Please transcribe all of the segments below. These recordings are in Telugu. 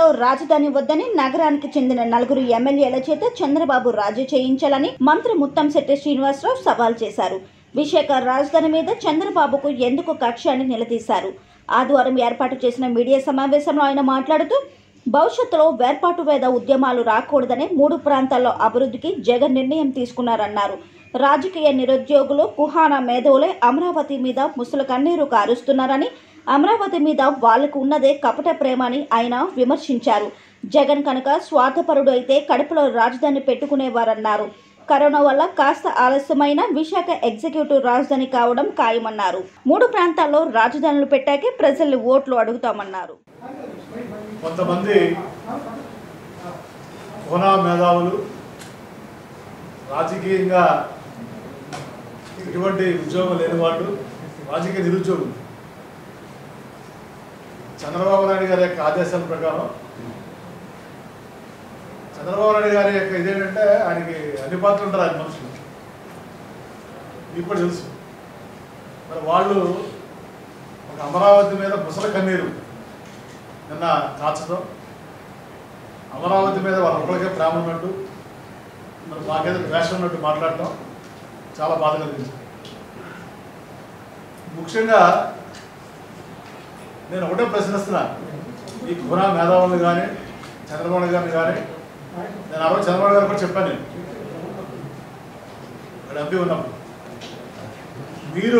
రాజధాని వద్దని నగరానికి చెందిన నలుగురు ఎమ్మెల్యేల చేత చంద్రబాబు రాజీ చేయించాలని మంత్రి ముత్తంశెట్టి శ్రీనివాసరావు సవాల్ చేశారు విశాఖ రాజధాని మీద చంద్రబాబుకు ఎందుకు కక్ష అని నిలదీశారు ఆదివారం ఏర్పాటు చేసిన మీడియా సమావేశంలో ఆయన మాట్లాడుతూ భవిష్యత్తులో వేర్పాటు వేద ఉద్యమాలు రాకూడదని మూడు ప్రాంతాల్లో అభివృద్ధికి జగన్ నిర్ణయం తీసుకున్నారన్నారు రాజకీయ నిరుద్యోగులు కుహానా మేధావులే అమరావతి మీద ముసలి కన్నీరు కారుస్తున్నారని అమరావతి మీద వాళ్లకు ఉన్నదే కపట ప్రేమ అని ఆయన విమర్శించారు జగన్ కనుక స్వార్థపరుడు అయితే కడుపులో రాజధాని పెట్టుకునేవారన్నారు కరోనా వల్ల కాస్త ఆలస్యమైన విశాఖ ఎగ్జిక్యూటివ్ రాజధాని కావడం ఖాయమన్నారు మూడు ప్రాంతాల్లో రాజధానులు పెట్టాకే ప్రజలు ఓట్లు అడుగుతామన్నారు కొంతమంది హోనా మేధావులు రాజకీయంగా ఎటువంటి ఉద్యోగం లేని వాళ్ళు రాజకీయ నిరుద్యోగులు చంద్రబాబు నాయుడు గారి యొక్క ఆదేశాల ప్రకారం చంద్రబాబు నాయుడు గారి యొక్క ఇదేంటంటే ఆయనకి అన్ని పాత్రలు ఉంటారు ఆయన మనుషులు ఇప్పుడు తెలుసు మరి వాళ్ళు ఒక అమరావతి మీద ముసలి కన్నీరు నిన్న కాచడం అమరావతి మీద వాళ్ళ ఒక్కరికే ప్రేమ ఉన్నట్టు మరి మాకేదో ద్వేషం ఉన్నట్టు మాట్లాడటం చాలా బాధ కలిగించింది ముఖ్యంగా నేను ఒకటే ప్రశ్నిస్తున్నా ఈ గుణ మేధావులు కానీ చంద్రబాబు గారిని కానీ నేను ఆ రోజు చంద్రబాబు గారు కూడా చెప్పాను నేను ఇక్కడ ఎంపీ ఉన్నప్పుడు మీరు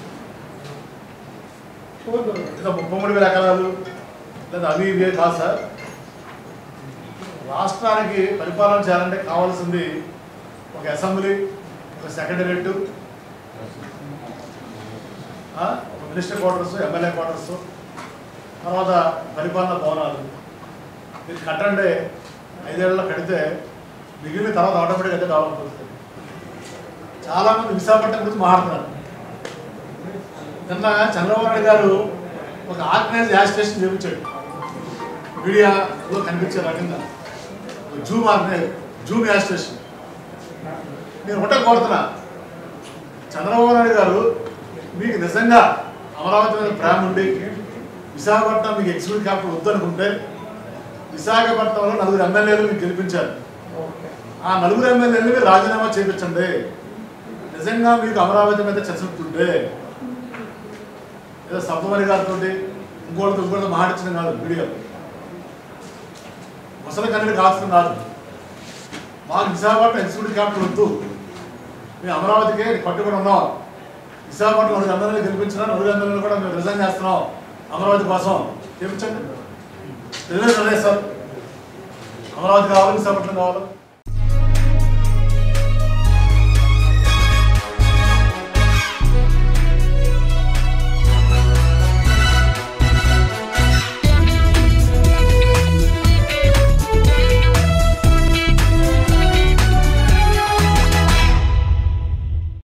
ఏదో ముప్పై మూడు వేల ఎకరాలు లేదా అవి ఇవే కాదు సార్ రాష్ట్రానికి పరిపాలన చేయాలంటే కావాల్సింది ఒక అసెంబ్లీ ఒక సెక్రటరియట్ ఒక మినిస్టర్ క్వార్టర్స్ ఎమ్మెల్యే క్వార్టర్స్ తర్వాత పరిపాలన భవనాలు మీరు కట్టండి ఐదేళ్లలో కడితే మిగిలిన తర్వాత ఆటోమేటిక్ అయితే డెవలప్ అవుతుంది చాలామంది విశాఖపట్నం గురించి మాట్లాడుతున్నారు నిన్న చంద్రబాబు నాయుడు గారు ఒక ఆర్గనైజ్ యాజిటేషన్ చూపించాడు మీడియాలో కనిపించే రకంగా ఒక జూమ్ ఆర్గనైజ్ జూమ్ యాజిటేషన్ నేను ఒకటే కోరుతున్నా చంద్రబాబు నాయుడు గారు మీకు నిజంగా అమరావతి మీద ప్రేమ ఉండి విశాఖపట్నం మీకు ఎగ్జిక్యూటివ్ క్యాపిటల్ వద్దనుకుంటే విశాఖపట్నంలో నలుగురు ఎమ్మెల్యేలు మీకు గెలిపించారు ఆ నలుగురు ఎమ్మెల్యేలు మీరు రాజీనామా చేయించండి నిజంగా మీకు అమరావతి మీద చర్చిస్తుంటే ఏదో సబ్బమణి గారితో ఇంకోటితో ఇంకోటితో మాట్లాడించడం కాదు వీడియో ముసలి కన్నీరు కాల్చడం కాదు మాకు విశాఖపట్నం ఎగ్జిక్యూటివ్ క్యాపిటల్ వద్దు మేము అమరావతికి పట్టుకొని ఉన్నాం విశాఖపట్నం నలుగురు ఎమ్మెల్యేలు గెలిపించినా నలుగురు ఎమ్మెల్యేలు కూడా మేము రిజైన్ చేస్తున్నాం అమరావతి కోసం చేపించండి రిజైన్ లేదు సార్ అమరావతి కావాలి విశాఖపట్నం కావాలి